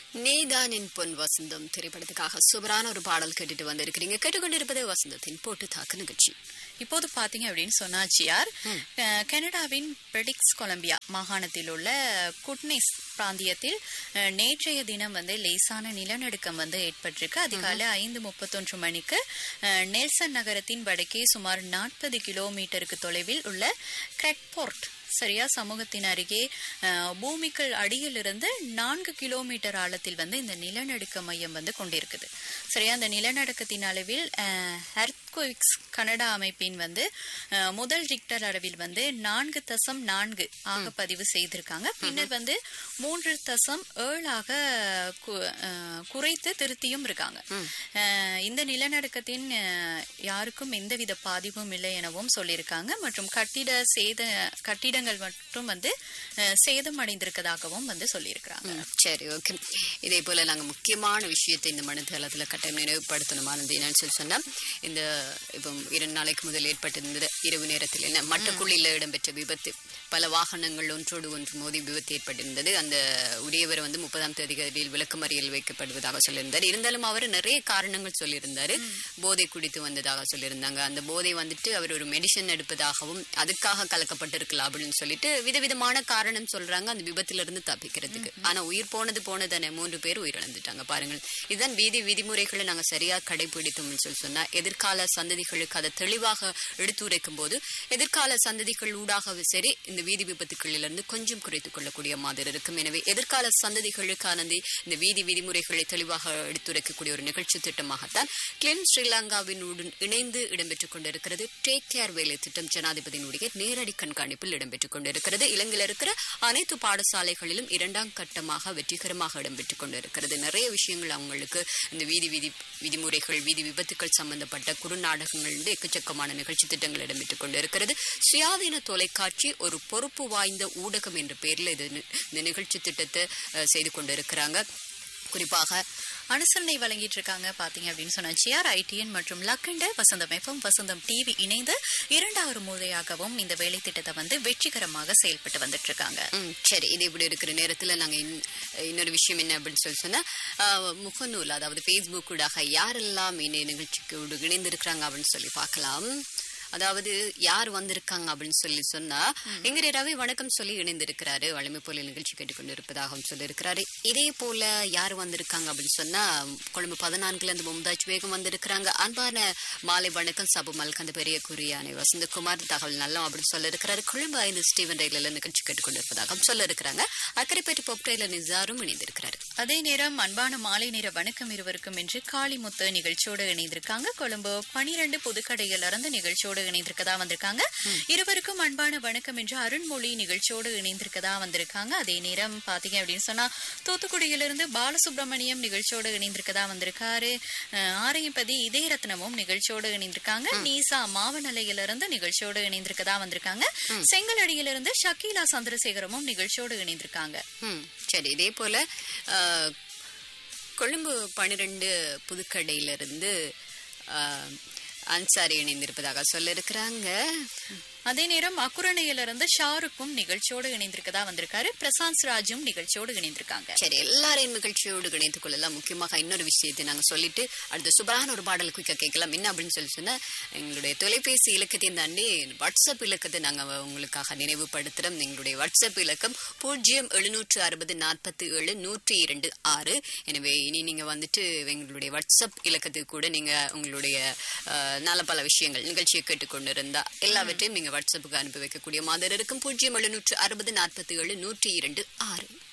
நீதான் என் பொன் வசந்தம் திரைப்படத்துக்காக சூப்பரான ஒரு பாடல் கேட்டுட்டு வந்திருக்கிறீங்க கேட்டுக்கொண்டிருப்பது வசந்தத்தின் போட்டு தாக்கு நிகழ்ச்சி இப்போது பாத்தீங்க அப்படின்னு சொன்னா ஜிஆர் அஹ், கனடாவின் பிரெடிக்ஸ் கொலம்பியா மாகாணத்தில் உள்ள குட்னிஸ் பிராந்தியத்தில் அஹ், நேற்றைய தினம் வந்து லேசான நிலநடுக்கம் வந்து ஏற்பட்டிருக்கு அதிகாலை ஐந்து முப்பத்தொன்று மணிக்கு அஹ், நெல்சன் நகரத்தின் வடக்கே சுமார் நாற்பது கிலோமீட்டருக்கு தொலைவில் உள்ள கிரெக்போர்ட் சரியா சமூகத்தின் அருகே அஹ், பூமிக்கு அடியிலிருந்து நான்கு கிலோமீட்டர் ஆழத்தில் வந்து இந்த நிலநடுக்க மையம் வந்து கொண்டிருக்குது சரியா அந்த நிலநடுக்கத்தின் அளவில் ஹெர்த்குவிக்ஸ் கனடா அமைப்பின் வந்து அஹ், முதல் ரிக்டர் அளவில் வந்து நான்கு தசம் நான்கு ஆக பதிவு செய்திருக்காங்க பின்னர் வந்து மூன்று தசம் ஏழாக கு- அஹ், குறைத்து திருத்தியும் இருக்காங்க அஹ், இந்த நிலநடுக்கத்தின் அஹ், யாருக்கும் எந்தவித பாதிப்பும் இல்லை எனவும் சொல்லியிருக்காங்க மற்றும் கட்டிட சேத கட்டிடங்கள் மட்டும் வந்து அஹ், சேதம் அடைந்திருக்கதாகவும் வந்து சொல்லியிருக்கிறாங்க ம், சரி ஓகே இதே போல நாங்க முக்கியமான விஷயத்தை இந்த மனதளத்துல கட்டாயம் நினைவுபடுத்தணுமானது என்னன்னு சொல்லி சொன்னா இந்த இப்போ இரண்டு நாளைக்கு முதல் ஏற்பட்டிருந்தது இரவு நேரத்தில் என்ன மட்டக்குள்ளில இடம்பெற்ற விபத்து பல வாகனங்கள் ஒன்றோடு ஒன்று மோதி விபத்து ஏற்பட்டிருந்தது அந்த உரியவர் வந்து முப்பதாம் தேதிகளில் விளக்கமறியல் வைக்கப்படுவதாக சொல்லியிருந்தார் இருந்தாலும் அவர் நிறைய காரணங்கள் சொல்லியிருந்தாரு போதை குடித்து வந்ததாக சொல்லியிருந்தாங்க அந்த போதை வந்துட்டு அவர் ஒரு மெடிசன் எடுப்பதாகவும் அதுக்காக கலக்கப்பட்டிருக்கலாம் அப்படின்னு சொல்லிட்டு விதவிதமான காரணம் சொல்றாங்க அந்த விபத்துல இருந்து தப்பிக்கிறதுக்கு ஆனா உயிர் போனது போனதானே மூன்று பேர் உயிரிழந்துட்டாங்க பாருங்கள் இதுதான் வீதி விதிமுறைகளை நாங்க சரியா கடைபிடித்தோம்னு சொல்லி சொன்னா எதிர்கால சந்ததிகளுக்கு அதை தெளிவாக எடுத்துரைக்கும் போது எதிர்கால சந்ததிகள் ஊடாக சரி இந்த வீதி விபத்துக்களிலிருந்து இருந்து கொஞ்சம் குறைத்துக் கொள்ளக்கூடிய மாதிரி இருக்கும் எனவே எதிர்கால சந்ததிகளுக்கான இந்த- இந்த வீதி விதிமுறைகளை தெளிவாக எடுத்துரைக்கக்கூடிய ஒரு நிகழ்ச்சி திட்டமாகத்தான் கிளென் ஸ்ரீலங்காவினுடன் இணைந்து இடம்பெற்றுக் கொண்டிருக்கிறது டேக் கேர் வேலை திட்டம் ஜனாதிபதியினுடைய நேரடி கண்காணிப்பில் இடம்பெற்றுக் கொண்டிருக்கிறது இலங்கையில் இருக்கிற அனைத்து பாடசாலைகளிலும் இரண்டாம் கட்டமாக வெற்றிகரமாக இடம்பெற்றுக் கொண்டிருக்கிறது நிறைய விஷயங்கள் அவங்களுக்கு இந்த வீதி விதி விதிமுறைகள் வீதி விபத்துக்கள் சம்பந்தப்பட்ட குறுநாடகங்கள் இருந்து எக்கச்சக்கமான நிகழ்ச்சி திட்டங்கள் இடம்பெற்றுக் கொண்டிருக்கிறது சுயாதீன தொலைக்காட்சி ஒரு பொறுப்பு வாய்ந்த ஊடகம் என்ற பெயரில் இது நி- இந்த நிகழ்ச்சி திட்டத்தை அஹ், செய்து கொண்டிருக்கிறாங்க குறிப்பாக அனுசரணை வழங்கிட்டு இருக்காங்க பாத்தீங்க அப்படின்னு சொன்னா ஜிஆர் ஐடிஎன் மற்றும் லக்கண்ட வசந்தம் எஃப்எம் வசந்தம் டிவி இணைந்து இரண்டாவது முறையாகவும் இந்த வேலை திட்டத்தை வந்து வெற்றிகரமாக செயல்பட்டு வந்துட்டு இருக்காங்க ம், சரி இது இப்படி இருக்கிற நேரத்துல நாங்க இன்- இன்னொரு விஷயம் என்ன அப்படின்னு சொல்லி சொன்னா ஆஹ், முகநூல் அதாவது ஃபேஸ்புக் ஊடாக யாரெல்லாம் இந்த நிகழ்ச்சிக்கு இணைந்திருக்கிறாங்க அப்படின்னு சொல்லி பார்க்கலாம் அதாவது யார் வந்திருக்காங்க அப்படின்னு சொல்லி சொன்னா எங்க ரவி வணக்கம் சொல்லி இணைந்திருக்கிறாரு வலிமை போல நிகழ்ச்சி கேட்டுக்கொண்டு இருப்பதாகவும் சொல்லியிருக்கிறாரு இதே போல யார் வந்திருக்காங்க அப்படின்னு சொன்னா கொழும்பு பதினான்குல இருந்து மும்தாஜ் பேகம் வந்திருக்கிறாங்க அன்பான மாலை வணக்கம் சபு மல்கந்த பெரிய குறியானை வசந்தகுமார் தகவல் நல்லம் அப்படின்னு சொல்ல இருக்கிறாரு கொழும்பு ஐந்து ஸ்டீவன் ரயிலில் நிகழ்ச்சி கேட்டுக்கொண்டிருப்பதாகவும் சொல்ல இருக்கிறாங்க அக்கரைப்பேட்டு பொப் ரயில நிசாரும் இணைந்திருக்கிறாரு அதே நேரம் அன்பான மாலை நேர வணக்கம் இருவருக்கும் என்று காளிமுத்து நிகழ்ச்சியோடு இணைந்திருக்காங்க கொழும்பு பனிரெண்டு புதுக்கடையில் இருந்து நிகழ்ச்சியோடு இணைந்திருக்கதா வந்திருக்காங்க இருவருக்கும் அன்பான வணக்கம் என்று அருண்மொழி நிகழ்ச்சியோடு இணைந்திருக்கதா வந்திருக்காங்க அதே நேரம் பாத்தீங்க அப்படின்னு சொன்னா தூத்துக்குடியிலிருந்து பாலசுப்ரமணியம் நிகழ்ச்சியோடு இணைந்திருக்கதா வந்திருக்காரு அஹ், ஆரையம்பதி இதயரத்னமும் நிகழ்ச்சியோடு இணைந்திருக்காங்க நீசா மாவனலையிலிருந்து நிகழ்ச்சியோடு இணைந்திருக்கதா வந்திருக்காங்க செங்கலடியிலிருந்து ஷக்கீலா சந்திரசேகரமும் நிகழ்ச்சியோடு இணைந்திருக்காங்க ம் சரி இதே போல ஆஹ், கொழும்பு பன்னிரெண்டு புதுக்கடையிலிருந்து ஆஹ், அன்சாரி இணைந்திருப்பதாக சொல்ல இருக்கிறாங்க அதே நேரம் அக்குரணையிலிருந்து ஷாருக்கும் நிகழ்ச்சியோடு இணைந்திருக்கதா வந்திருக்காரு பிரசாந்த் ராஜும் நிகழ்ச்சியோடு இணைந்திருக்காங்க சரி எல்லாரையும் நிகழ்ச்சியோடு இணைத்துக் கொள்ளலாம் முக்கியமாக இன்னொரு விஷயத்தை நாங்க சொல்லிட்டு அடுத்த சூப்பரான ஒரு பாடல் குயிக்க கேட்கலாம் என்ன அப்படின்னு சொல்லி சொன்னா எங்களுடைய தொலைபேசி இலக்கத்தையும் தாண்டி வாட்ஸ்அப் இலக்கத்தை நாங்க உங்களுக்காக நினைவுபடுத்துறோம் எங்களுடைய வாட்ஸ்அப் இலக்கம் பூஜ்ஜியம் எழுநூற்று அறுபது நாற்பத்தி ஏழு நூற்றி இரண்டு ஆறு எனவே இனி நீங்க வந்துட்டு எங்களுடைய வாட்ஸ்அப் இலக்கத்துக்கு கூட நீங்க உங்களுடைய அஹ், நல்ல பல விஷயங்கள் நிகழ்ச்சியை கேட்டுக்கொண்டிருந்தா எல்லாவற்றையும் நீங்க வாட்ஸ்அப்புக்கு அனுப்பி வைக்கக்கூடிய மாதிரி இருக்கும் பூஜ்ஜியம் எழுநூற்று அறுபது நாற்பத்தி ஏழு நூற்றி இரண்டு ஆறு